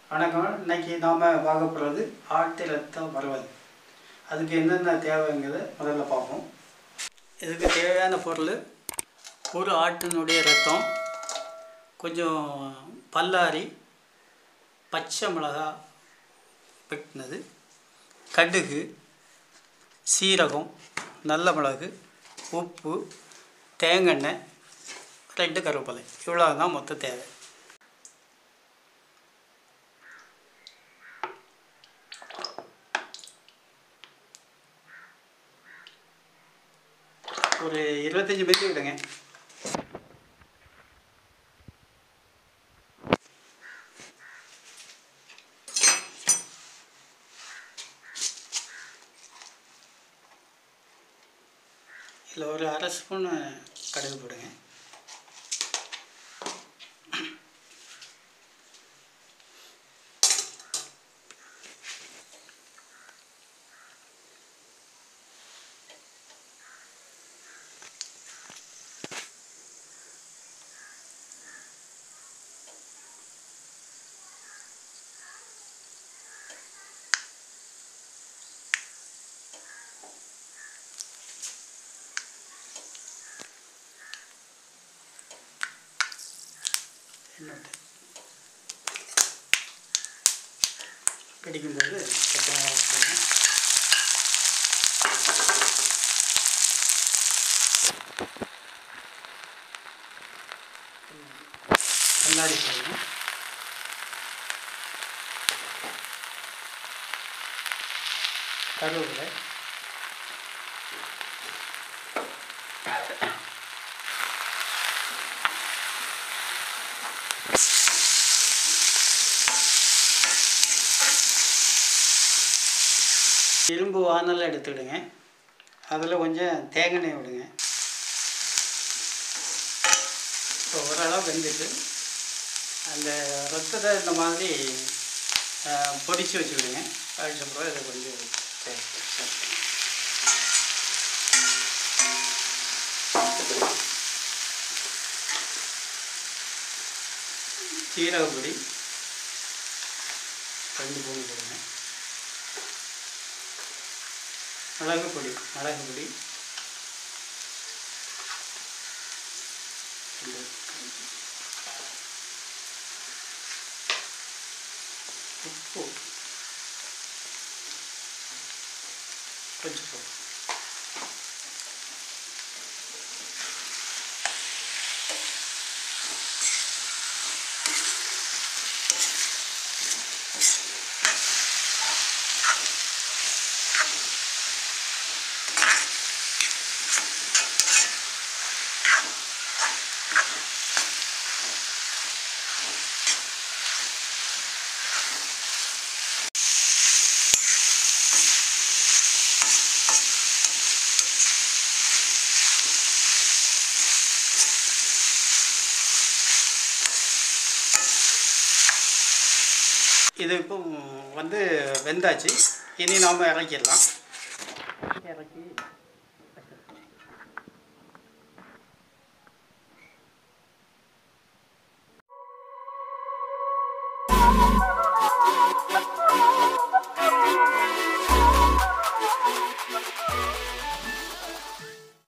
வணக்கம் இன்னைக்கு நாம் பார்க்க போகிறது ஆட்டு ரத்தம் வறுவல் அதுக்கு என்னென்ன தேவைங்கிறத முதல்ல பார்ப்போம் இதுக்கு தேவையான பொருள் ஒரு ஆட்டினுடைய ரத்தம் கொஞ்சம் பல்லாரி பச்சை மிளகா வெட்டினது கடுகு சீரகம் நல்ல மிளகு உப்பு தேங்காய் ரெண்டு கருவேப்பிலை இவ்வளோ தான் மொத்த தேவை ஒரு இருபத்தஞ்சி மில்லி விடுங்க இதில் ஒரு அரை ஸ்பூன் கடுகு போடுங்க என்னோட பிடிக்கும்போது பச்சை மிளகா போடுங்க கண்ணாடி போடுங்க கருவேப்பிலை இரும்பு வானல் எடுத்துக்கிடுங்க அதில் கொஞ்சம் தேங்காய் எண்ணெய் விடுங்க இப்போ ஓரளவு வெந்துட்டு அந்த ரத்தத்தை இந்த மாதிரி பொடிச்சு வச்சுக்கிடுங்க அதுக்கப்புறம் இதை கொஞ்சம் சேர்த்து சேர்த்து. சீரகப்பொடி ரெண்டு பூண்டு போடுங்க மிளகு பொடி மிளகு பொடி உப்பு கொஞ்சம் போடு. இது இப்போ வந்து வெந்தாச்சு இனி நாம் இறக்கிடலாம் இறக்கி